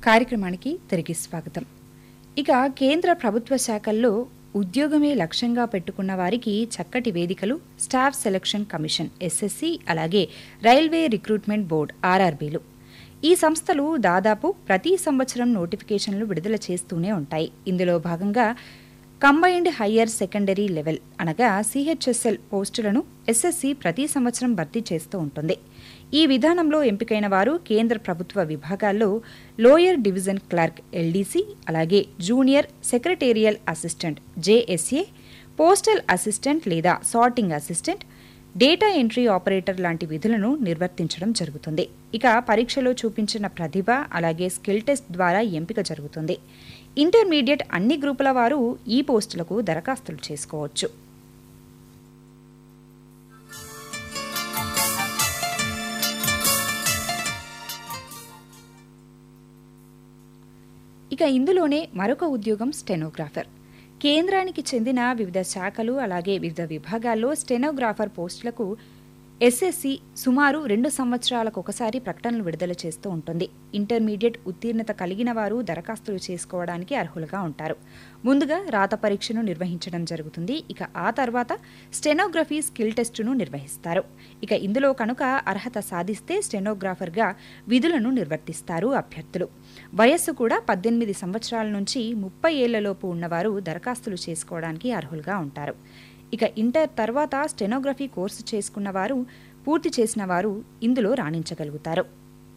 కార్యక్రమానికి తిరిగి స్వాగతం ఇక కేంద్ర ప్రభుత్వ శాఖల్లో ఉద్యోగమే లక్ష్యంగా పెట్టుకున్న వారికి చక్కటి వేదికలు స్టాఫ్ సెలక్షన్ కమిషన్ ఎస్ఎస్సి అలాగే రైల్వే రిక్రూట్మెంట్ బోర్డ్ ఆర్ఆర్బీలు ఈ సంస్థలు దాదాపు ప్రతి సంవత్సరం నోటిఫికేషన్లు విడుదల చేస్తూనే ఉంటాయి ఇందులో భాగంగా కంబైన్డ్ హయ్యర్ సెకండరీ లెవెల్ అనగా సిహెచ్ఎస్ఎల్ పోస్టులను ఎస్ఎస్సి ప్రతి సంవత్సరం భర్తీ చేస్తూ ఉంటుంది ఈ విధానంలో ఎంపికైన వారు కేంద్ర ప్రభుత్వ విభాగాల్లో లోయర్ డివిజన్ క్లర్క్ ఎల్డీసీ అలాగే junior secretarial assistant JSA postal assistant లేదా sorting assistant data entry operator లాంటి విధులను నిర్వర్తించడం జరుగుతుంది ఇక పరీక్షలో చూపించిన ప్రతిభ అలాగే స్కిల్ టెస్ట్ ద్వారా ఎంపిక జరుగుతుంది ఇంటర్మీడియట్ అన్ని గ్రూపుల వారు ఈ పోస్టులకు దరఖాస్తులు చేసుకోవచ్చు ఇక ఇందులోనే మరొక ఉద్యోగం స్టెనోగ్రాఫర్ కేంద్రానికి చెందిన వివిధ శాఖలు అలాగే వివిధ విభాగాల్లో స్టెనోగ్రాఫర్ పోస్టులకు ఎస్ఎస్సి సుమారు రెండు సంవత్సరాలకు ఒకసారి ప్రకటనలు విడుదల చేస్తూ ఉంటుంది ఇంటర్మీడియట్ ఉత్తీర్ణత కలిగిన వారు దరఖాస్తులు చేసుకోవడానికి అర్హులుగా ఉంటారు ముందుగా రాత పరీక్షను నిర్వహించడం జరుగుతుంది ఇక ఆ తర్వాత స్టెనోగ్రఫీ స్కిల్ టెస్టును నిర్వహిస్తారు ఇక ఇందులో కనుక అర్హత సాధిస్తే స్టెనోగ్రాఫర్గా విధులను నిర్వర్తిస్తారు అభ్యర్థులు వయస్సు కూడా పద్దెనిమిది సంవత్సరాల నుంచి ముప్పై ఏళ్లలోపు ఉన్నవారు దరఖాస్తులు చేసుకోవడానికి అర్హులుగా ఉంటారు ఇక ఇంటర్ తర్వాత స్టెనోగ్రఫీ కోర్సు చేసుకున్న వారు పూర్తి చేసిన వారు ఇందులో రాణించగలుగుతారు